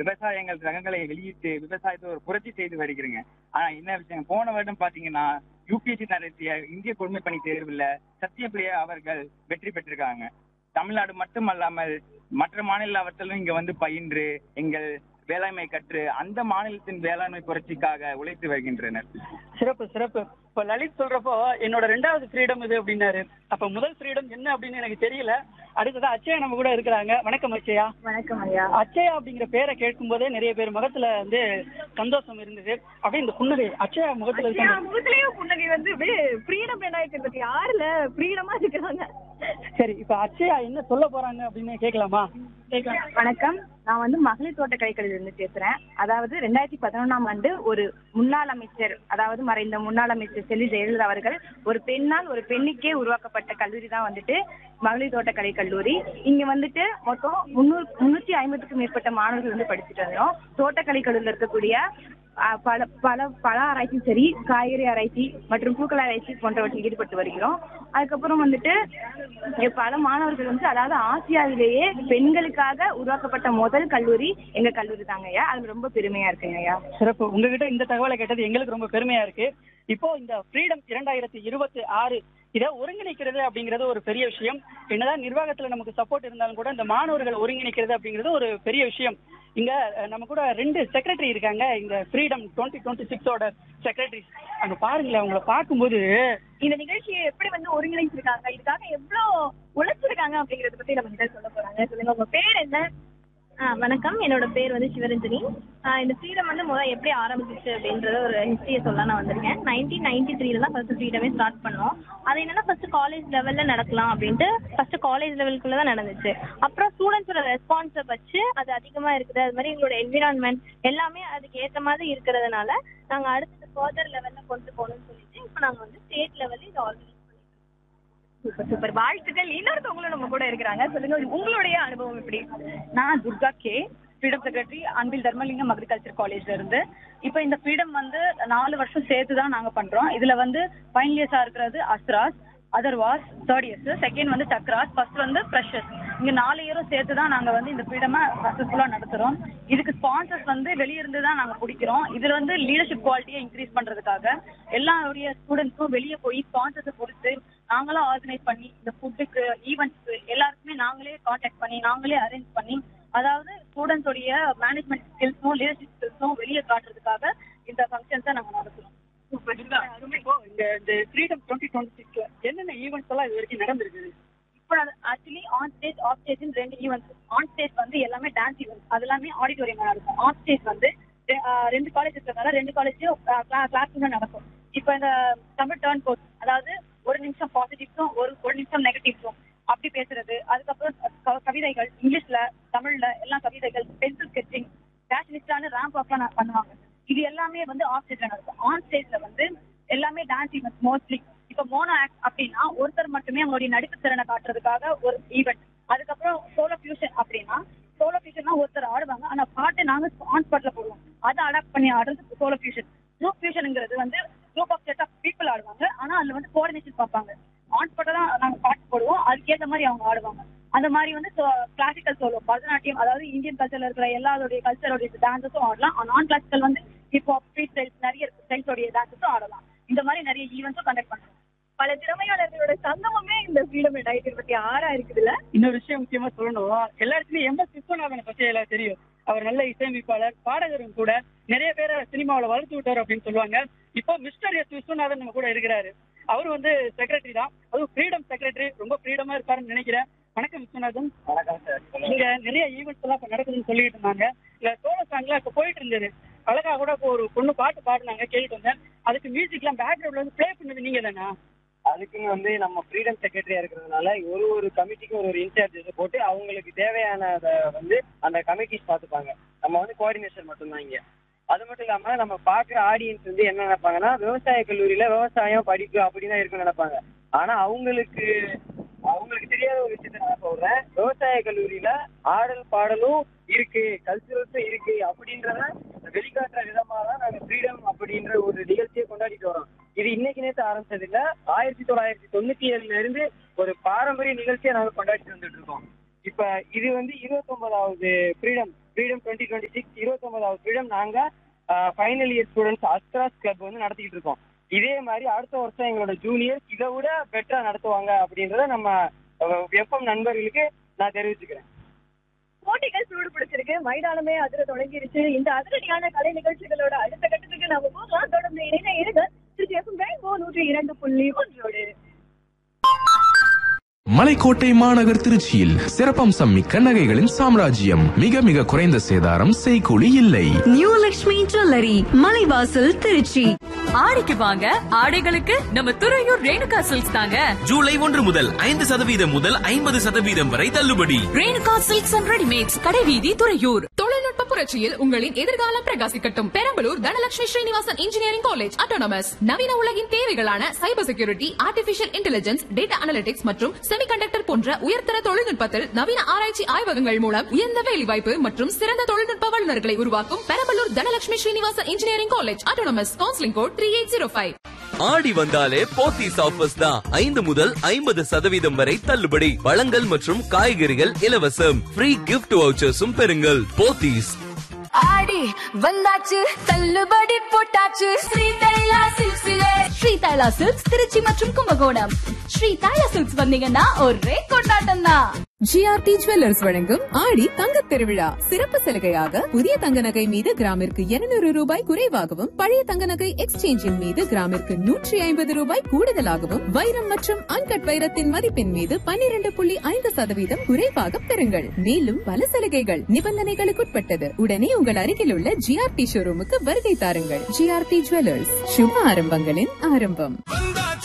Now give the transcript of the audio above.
விவசாயங்கள் ரகங்களை வெளியிட்டு விவசாயத்தை ஒரு புரட்சி செய்து வருகிறீங்க ஆனா என்ன விஷயம் போன வருடம் பாத்தீங்கன்னா யூபிஎஸ்சி நடத்திய இந்திய குடிமை பணி தேர்வுல சத்தியபிரியா அவர்கள் வெற்றி பெற்றிருக்காங்க தமிழ்நாடு மட்டுமல்லாமல் மற்ற மாநில அவற்றிலும் இங்க வந்து பயின்று எங்கள் வேளாண்மை கற்று அந்த மாநிலத்தின் வேளாண்மை புரட்சிக்காக உழைத்து வருகின்றனர் சிறப்பு சிறப்பு இப்ப லலித் சொல்றப்போ என்னோட ரெண்டாவது ஃப்ரீடம் இது அப்படின்னாரு அப்ப முதல் ஃப்ரீடம் என்ன அப்படின்னு எனக்கு தெரியல அடுத்ததா அச்சயா நம்ம கூட இருக்கிறாங்க வணக்கம் அச்சயா வணக்கம் ஐயா அச்சயா அப்படிங்கிற பேரை கேட்கும் போதே நிறைய பேர் முகத்துல வந்து சந்தோஷம் இருந்தது அப்படியே இந்த புன்னகை அச்சயா முகத்துல ஐயா, இருக்க முகத்திலேயும் புன்னகை வந்து ஃப்ரீடம் ரெண்டாயிரத்தி இருபத்தி ஆறுல ஃப்ரீடமா இருக்கிறாங்க சரி இப்ப அச்சயா என்ன சொல்ல போறாங்க அப்படின்னு கேட்கலாமா கேட்கலாம் வணக்கம் நான் வந்து மகளிர் தோட்டக்கலைகளில் இருந்து பேசுறேன் அதாவது ரெண்டாயிரத்தி பதினொன்றாம் ஆண்டு ஒரு முன்னாள் அமைச்சர் அதாவது மறைந்த முன்னாள் அமைச்சர் செல்வி ஜெயலலிதா அவர்கள் ஒரு பெண்ணால் ஒரு பெண்ணுக்கே உருவாக்கப்பட்ட கல்லூரி தான் வந்துட்டு மகளிர் தோட்டக்கலை கல்லூரி இங்க வந்துட்டு மொத்தம் முன்னூறு முன்னூத்தி ஐம்பதுக்கும் மேற்பட்ட மாணவர்கள் வந்து படிச்சுட்டு வந்தோம் தோட்டக்கலை கல்லூரியில் இருக்கக்கூடிய அஹ், பல பல பல ஆராய்ச்சி சரி காய்கறி ஆராய்ச்சி மற்றும் பூக்கள் ஆராய்ச்சி போன்றவற்றில் ஈடுபட்டு வருகிறோம் அதுக்கப்புறம் வந்துட்டு இங்க பல மாணவர்கள் வந்து அதாவது ஆசியாவிலேயே பெண்களுக்காக உருவாக்கப்பட்ட முதல் கல்லூரி எங்க கல்லூரி தாங்க ஐயா அது ரொம்ப பெருமையா இருக்குங்க ஐயா சிறப்பு உங்ககிட்ட இந்த தகவலை கேட்டது எங்களுக்கு ரொம்ப பெருமையா இருக்கு இப்போ இந்த ஃப்ரீடம் இரண்டாயிரத்தி இருபத்தி ஆறு இதை ஒருங்கிணைக்கிறது அப்படிங்கிறது ஒரு பெரிய விஷயம் என்னதான் நிர்வாகத்துல நமக்கு சப்போர்ட் இருந்தாலும் கூட இந்த மாணவர்களை ஒருங்கிணைக்கிறது அப்படிங்கிறது ஒரு பெரிய விஷயம் இங்க அஹ், நம்ம கூட ரெண்டு செக்ரட்டரி இருக்காங்க இந்த ஃப்ரீடம் டுவெண்ட்டி டுவெண்ட்டி சிக்ஸோட செக்ரட்டரி அங்க பாருங்களேன் அவங்கள பார்க்கும்போது இந்த நிகழ்ச்சியை எப்படி வந்து ஒருங்கிணைச்சிருக்காங்க இதுக்காக எவ்வளவு உழைச்சிருக்காங்க அப்படிங்கறத பத்தி நம்ம கிட்ட சொல்ல போறாங்க சொல்லுங்க உங்க பேர் என்ன ஆ வணக்கம் என்னோட பேர் வந்து சிவரஞ்சனி ஆ, இந்த ஃப்ரீடம் வந்து முதல்ல எப்படி ஆரம்பிச்சிச்சு அப்படின்றத ஒரு ஹிஸ்டரியை சொல்ல நான் வந்திருக்கேன் நைன்டீன் நைன்டி த்ரீல தான் ஃபர்ஸ்ட் ஃப்ரீடமே ஸ்டார்ட் பண்ணோம் அது என்னன்னா ஃபர்ஸ்ட் காலேஜ் லெவல்ல நடக்கலாம் அப்படின்ட்டு ஃபர்ஸ்ட் காலேஜ் லெவலுக்குள்ள தான் நடந்துச்சு அப்புறம் ஸ்டூடெண்ட்ஸோட ரெஸ்பான்ஸை வச்சு அது அதிகமா இருக்குது அது மாதிரி எங்களோட என்விரான்மெண்ட் எல்லாமே அதுக்கு ஏற்ற மாதிரி இருக்கிறதுனால நாங்க அடுத்தது ஃபர்தர் லெவல்ல கொண்டு போகணும்னு சொல்லிட்டு இப்போ நாங்க வந்து ஸ்டேட் லெவல்ல இது ஆர்கனைஸ் சூப்பர் சூப்பர் வாழ்த்துக்கள் இன்னொருத்தவங்களும் நம்ம கூட இருக்கிறாங்க சொல்லுங்க உங்களுடைய அனுபவம் எப்படி நான் Durga K freedom secretary Anbil Dharmalingam agriculture காலேஜ்ல இருந்து இப்போ இந்த ஃப்ரீடம் வந்து நாலு வருஷம் சேர்த்து தான் நாங்க பண்றோம் இதுல வந்து ஃபைனல் இயர்ஸா இருக்கிறது அஸ்ராஸ் அதர்வாஸ் தேர்ட் இயர்ஸ் செகண்ட் வந்து சக்ராஸ் ஃபர்ஸ்ட் வந்து ஃப்ரெஷர்ஸ் இங்க நாலு இயரும் சேர்த்து தான் நாங்க வந்து இந்த ஃப்ரீடமை சக்சஸ்ஃபுல்லா நடத்துறோம் இதுக்கு ஸ்பான்சர்ஸ் வந்து வெளியிருந்து தான் நாங்க பிடிக்கிறோம் இதுல வந்து லீடர்ஷிப் குவாலிட்டியை இன்க்ரீஸ் பண்றதுக்காக எல்லாருடைய ஸ்டூடெண்ட்ஸும் வெளியே போய் ஸ்பான்சர்ஸை பொறுத்து நாங்களும் ஆர்கனைஸ் பண்ணி இந்த ஃபுட்டுக்கு ஈவெண்ட்ஸ்க்கு எல்லாருக்குமே நாங்களே காண்டாக்ட் பண்ணி நாங்களே அரேஞ்ச் பண்ணி அதாவது ஸ்டூடெண்ட்ஸோடைய மேனேஜ்மெண்ட் ஸ்கில்ஸும் லீடர்ஷிப் ஸ்கில்ஸும் வெளியே காட்டுறதுக்காக இந்த ஃபங்க்ஷன்ஸை நாங்க நடத்துறோம் இப்போ இந்த இந்த ஃப்ரீடம் டுவெண்ட்டி டுவெண்ட்டி சிக்ஸ்ல என்னென்ன ஈவெண்ட்ஸ் எல்லாம் இது வரைக்கும் நடந்திருக்குது இப்போ actually on stage off stage ரெண்டு ஈவெண்ட்ஸ் ஆன் ஸ்டேஜ் வந்து எல்லாமே டான்ஸ் ஈவெண்ட்ஸ் அது எல்லாமே ஆடிட்டோரியம் நடக்கும் ஆன் ஸ்டேஜ் வந்து ரெ- ஆஹ் ரெண்டு காலேஜ் இருக்கிறதால ரெண்டு காலேஜும் கிளாஸ் நடக்கும் இப்போ இந்த தமிழ் டேர்ன் கோர்ஸ் அதாவது ஒரு நிமிஷம் பாசிட்டிவ்ஸும் ஒரு ஒரு நிமிஷம் நெகட்டிவ்ஸும் அப்படி பேசுறது அதுக்கப்புறம் க- கவிதைகள் இங்கிலீஷ்ல தமிழ்ல எல்லாம் கவிதைகள் பென்சில் ஸ்கெச்சிங் ஃபேஷனிஸ்டான ரேம்ப் வாக்லாம் பண்ணுவாங்க இது எல்லாமே வந்து ஆஃப் ஸ்டேஜ்ல நடக்கும் ஆன் ஸ்டேஜ்ல வந்து எல்லாமே டான்ஸ் ஈவெண்ட்ஸ் மோஸ்ட்லி இப்போ மோனோ ஆக்ட் அப்படின்னா ஒருத்தர் மட்டுமே அவங்களுடைய நடிப்பு திறனை காட்டுறதுக்காக ஒரு ஈவெண்ட் அதுக்கப்புறம் சோலோ ஃபியூஷன் அப்படின்னா சோலோ ஃபியூஷன்னா ஒருத்தர் ஆடுவாங்க ஆனா பாட்டு நாங்க ஆன் ஸ்பாட்ல போடுவோம் அதை அடாப்ட் பண்ணி ஆடுறது சோலோ ஃபியூஷன் குரூப் ஃபியூஷனுங்கிறது வந்து group of set of people ஆடுவாங்க ஆனா அதுல வந்து கோஆர்டினேஷன் பார்ப்பாங்க ஆன் ஸ்பாட்ல தான் நாங்க பாட்டு போடுவோம் அதுக்கேற்ற மாதிரி அவங்க ஆடுவாங்க அந்த மாதிரி வந்து கிளாசிக்கல் சோலோ பரதநாட்டியம் அதாவது இந்தியன் கல்ச்சர்ல இருக்கிற எல்லாருடைய கல்ச்சரோடைய டான்ஸஸும் ஆடலாம் நான் கிளாசிக்கல் வந்து ஹிப்ஹாப் ஃப்ரீ ஸ்டைல்ஸ் நிறைய ஸ்டைல்ஸோடைய டான்ஸஸும் ஆடலாம் இந்த மாதிரி நிறைய ஈவெண்ட்ஸும் கண்டக்ட் பண்றோம் பல திறமையாளர்களோட சங்கமமே இந்த ஃப்ரீடம் ரெண்டாயிரத்தி இருபத்தி ஆறா இருக்குதுல்ல இன்னொரு விஷயம் முக்கியமா சொல்லணும் எல்லா இடத்துலயும் எம் எஸ் விஸ்வநாதனை பத்தி எல்லாம் தெரியும் அவர் நல்ல இசையமைப்பாளர் பாடகரும் கூட நிறைய பேரை சினிமாவில் வளர்த்து விட்டார் அப்படின்னு சொல்லுவாங்க இப்போ மிஸ்டர் எஸ் விஸ்வநாதன் நம்ம கூட இருக்கிறாரு அவர் வந்து செக்ரட்டரி தான் அதுவும் ஃப்ரீடம் செக்ரட்டரி ரொம்ப ஃப்ரீடமா இருப்பாருன்னு நினைக்கிறேன் வணக்கம் விஸ்வநாதன் வணக்கம் சார் இங்க நிறைய ஈவெண்ட்ஸ் எல்லாம் இப்ப நடக்குதுன்னு சொல்லிட்டு இருந்தாங்க இல்ல சோலோ சாங்லாம் இப்ப போயிட்டு இருந்தது அழகா கூட இப்போ ஒரு பொண்ணு பாட்டு பாடுனாங்க கேட்டுட்டு வந்தேன் அதுக்கு மியூசிக்லாம் பேக்ரவுண்ட்ல வந்து ப்ளே பண்ணது நீங்க தானா அதுக்குன்னு வந்து நம்ம ஃப்ரீடம் செக்ரட்டரியா இருக்கிறதுனால ஒரு ஒரு கமிட்டிக்கும் ஒரு ஒரு இன்சார்ஜஸ் போட்டு அவங்களுக்கு தேவையானதை வந்து அந்த கமிட்டிஸ் பார்த்துப்பாங்க நம்ம வந்து கோஆர்டினேஷன் மட்டும்தான் இங்க அது மட்டும் இல்லாம நம்ம பாக்குற ஆடியன்ஸ் வந்து என்ன நினைப்பாங்கன்னா விவசாய கல்லூரியில விவசாயம் படிப்பு அப்படிதான் இருக்குன்னு நினைப்பாங்க ஆனா அவங்களுக்கு அவங்களுக்கு தெரியாத ஒரு விஷயத்த நான் சொல்றேன் விவசாய கல்லூரியில ஆடல் பாடலும் இருக்கு கல்ச்சுரல்ஸும் இருக்கு அப்படின்றத வெளிக்காட்டுற விதமா தான் நாங்க ஃப்ரீடம் அப்படின்ற ஒரு நிகழ்ச்சியை கொண்டாடிட்டு வரோம் இது இன்னைக்கு நேற்று ஆரம்பிச்சது இல்ல ஆயிரத்தி தொள்ளாயிரத்தி தொண்ணூத்தி ஏழுல இருந்து ஒரு பாரம்பரிய நிகழ்ச்சியை நாங்க கொண்டாடிட்டு வந்துட்டு இருக்கோம் இப்ப இது வந்து இருபத்தொன்பதாவது freedom freedom twenty twenty six இருபத்தொன்பதாவது ஃப்ரீடம் நாங்க ஃபைனல் இயர் ஸ்டூடெண்ட்ஸ் அஸ்ட்ராஸ் கிளப் வந்து நடத்திக்கிட்டு இருக்கோம் இதே மாதிரி அடுத்த வருஷம் எங்களோட ஜூனியர்ஸ் இதை விட பெட்டரா நடத்துவாங்க அப்படின்றத நம்ம எஃப்எம் நண்பர்களுக்கு நான் தெரிவிச்சுக்கிறேன் போட்டிகள் சூடு பிடிச்சிருக்கு மைதானமே அதிர தொடங்கிருச்சு இந்த அதிரடியான கலை நிகழ்ச்சிகளோட அடுத்த கட்டத்துக்கு நம்ம போகலாம் தொடர்ந்து இணைந்த இருங்க திருச்சி எஃப்எம் ரெயின்போ நூற்றி இரண்டு புள்ளி ஒன்றோடு மலைக்கோட்டை மாநகர் திருச்சியில் சிறப்பம்சம் மிக்க நகைகளின் சாம்ராஜ்யம் மிக மிக குறைந்த சேதாரம் செய்கூலி இல்லை நியூ லக்ஷ்மி ஜுவல்லரி மலைவாசல் திருச்சி ஆடிக்கு வாங்க ஆடைகளுக்கு நம்ம துறையூர் ரேணுகா சில்க்ஸ் தாங்க ஜூலை ஒன்று முதல் ஐந்து சதவீதம் முதல் ஐம்பது சதவீதம் வரை தள்ளுபடி ரேணுகா சில்க்ஸ் அண்ட் ரெடிமேட்ஸ் கடைவீதி துறையூர் தொழில்நுட்ப புரட்சியில் உங்களின் எதிர்காலம் பிரகாசிக்கட்டும் Perambalur Dhanalakshmi Srinivasan engineering college autonomous நவீன உலகின் தேவைகளான cyber security artificial intelligence data analytics மற்றும் செமிகண்டக்டர் போன்ற உயர்தர தொழில்நுட்பத்தில் நவீன ஆராய்ச்சி ஆய்வகங்கள் மூலம் உயர்ந்த வேலைவாய்ப்பு மற்றும் சிறந்த தொழில்நுட்ப வல்லுநர்களை உருவாக்கும் Perambalur Dhanalakshmi Srinivasan engineering college autonomous counselling code three eight zero five Aadi வந்தாலே போத்தீஸ் ஆஃபர்ஸ் தான் ஐந்து முதல் ஐம்பது சதவீதம் வரை தள்ளுபடி பழங்கள் மற்றும் காய்கறிகள் இலவசம் ஃப்ரீ கிஃப்ட் வவுச்சர்ஸும் பெறுங்கள் போத்தீஸ் ஆடி வந்தாச்சு தள்ளுபடி போட்டாச்சு ஸ்ரீ தைலா சில்க்ஸ்ல ஸ்ரீ தைலா சில்க்ஸ் திருச்சி மற்றும் கும்பகோணம் ஸ்ரீ தைலா சில்க்ஸ் வந்தீங்கன்னா ஒரே கொண்டாட்டம் தான் ஜிஆர்டி ஜுவல்லர்ஸ் வழங்கும் ஆடி தங்க திருவிழா சிறப்பு சலுகையாக புதிய தங்க நகை மீது கிராமிற்கு 200 ரூபாய் குறைவாகவும் பழைய தங்க நகை எக்ஸ்சேஞ்சின் மீது கிராமிற்கு நூற்றி ஐம்பது ரூபாய் கூடுதலாகவும் வைரம் மற்றும் அன்கட் வைரத்தின் மதிப்பின் மீது 12.5% புள்ளி ஐந்து சதவீதம் குறைவாக பெறுங்கள் மேலும் பல சலுகைகள் நிபந்தனைகளுக்குட்பட்டது உடனே உங்கள் அருகில் உள்ள ஜிஆர்டி ஷோரூமுக்கு வருகை தாருங்கள் ஜிஆர்டி ஜுவல்லர்ஸ் சுப ஆரம்பங்களின் ஆரம்பம்